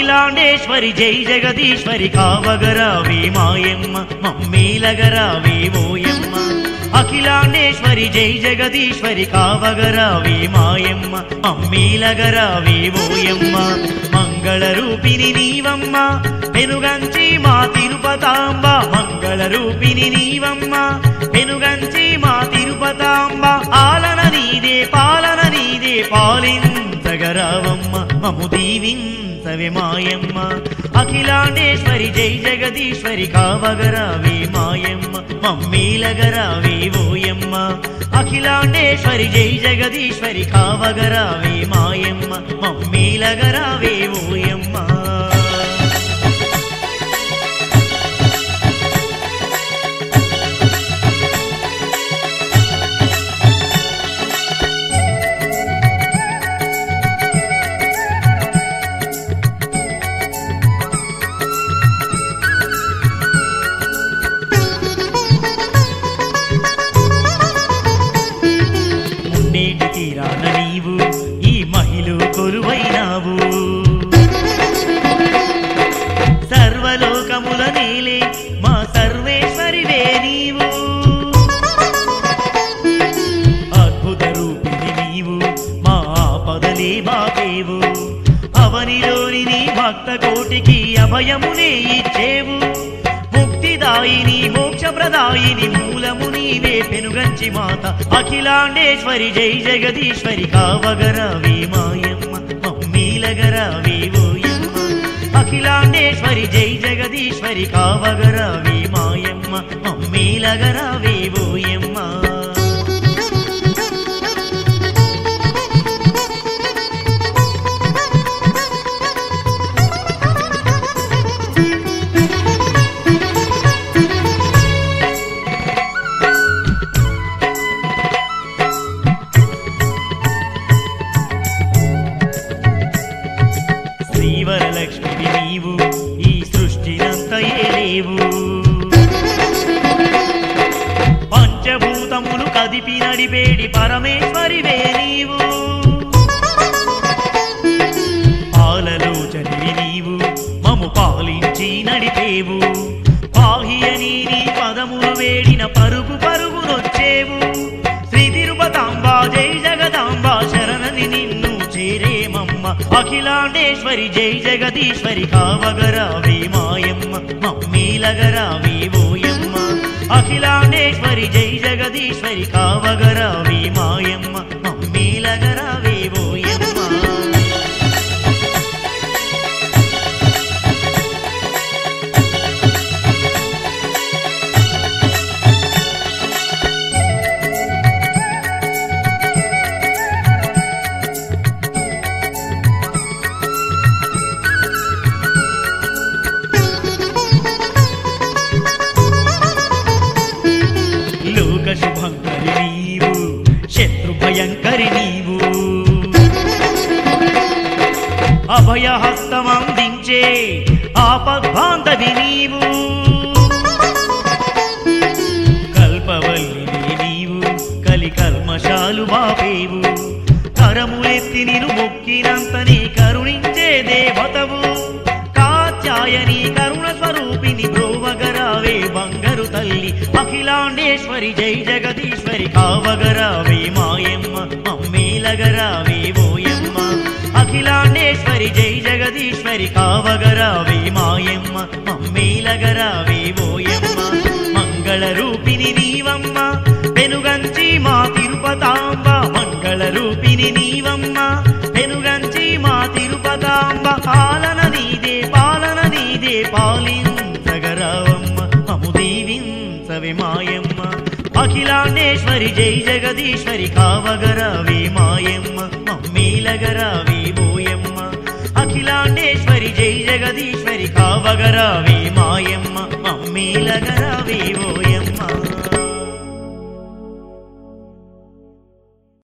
అఖిలాండేశ్వరి జై జగదీశ్వరి కావగరావే మాయమ్మ మమ్మీలగరావే ఓయమ్మ అఖిలాండేశ్వరి జై జగదీశ్వరి కావగరావే మాయమ్మ మమ్మీలగరావే ఓయమ్మ మంగళ రూపిణి నీవమ్మ పెనుగంచి మా తిరుపతాంబ మంగళ రూపిణి నీవమ్మ పెనుగంచి మా తిరుపతాంబ ఆలన నీదే పాలన నీదే పాలించగరావమ్మ మము దీవించవే మాయమ్మ అఖిలాండేశ్వరి జై జగదీశ్వరి కావగరావే మాయమ్మ మమ్మీలగరావే ఓయమ్మ అఖిలాండేశ్వరి జై జగదీశ్వరి కావగరావే మాయమ్మ మమ్మీలగరావే ఓయమ్మ మున్నేటి తీరాన నీవు ఈ మహిళ కొలువైనావు సర్వలోకముల నేలే మా సర్వేశ్వరివే నీవు అద్భుత రూపిణి నీవు మా ఆపదలే బాపేవు అవనిలోని నీ భక్త కోటికి అభయమునే ఇచ్చేవు ముక్తిదాయిని మోక్షప్రదాయిని మూలము నీవే పెనుగంచి మాత అఖిలాండేశ్వరి జై జగదీశ్వరి కావగరావే మాయమ్మ మమ్మీలగరావే ఓయమ్మ అఖిలాండేశ్వరి జై జగదీశ్వరి కావగరావే మాయమ్మ మమ్మీలగరావే ఓయమ్మ శ్రీవరలక్ష్మి నీవు ఈ సృష్టినంత ఏలేవు పంచభూతములు కదిపి నడిపేడి పరమేశ్వరివే నీవు పాలలోచనివి నీవు మము పాలించి నడిపేవు పాహియని నీ పదములు వేడిన పరుగు పరుగునొచ్చేవు శ్రీ తిరుపతాంబ జై జగదాంబ శరణని నిన్ను చేరేమమ్మ అఖిలాండేశ్వరి జై జగదీశ్వరి కావగరావే మాయమ్మ మమ్మీలగరావే ఓయమ్మ అఖిలాండేశ్వరి జై జగదీశ్వరి కావగరావే మాయమ్మ మమ్మీలగరావే ఓయమ్మ లోక శుభంకరి నీవు శత్రు భయంకరి నీవు అభయహస్తమందించే ఆపద్బాంధవి నీవు కల్పవల్లిని నీవు కలి కల్మశాలు బాపేవు కరములెత్తి నిను మొక్కినంతని కరుణించే దేవతవు కాత్యాయని కరుణ స్వరూపిణి బ్రోవగరావే బంగారు తల్లి అఖిలాండేశ్వరి జై జగదీశ్వరి కావగరావే మాయమ్మ మమ్మీలగరావే ఓయమ్మ అఖిలాండేశ్వరి జై జగదీశ్వరి కావగరావే మాయమ్మ మమ్మీలగరావే ఓయమ్మ మంగళ రూపిణి నీవమ్మ పెనుగంచి మా తిరుపతాంబ మంగళ రూపిణి నీవమ్మ పెనుగంచి మా తిరుపతాంబ పాలన నీదే పాలన నీదే పాలించగరావమ్మ మము దీవించవే మాయమ్మ అఖిలాండేశ్వరి జై జగదీశ్వరి కావగరావే మాయమ్మ మమ్మీలగరావే ఓయమ్మ అఖిలాండేశ్వరి జై జగదీశ్వరి కావగరావే మాయమ్మ మమ్మీలగరా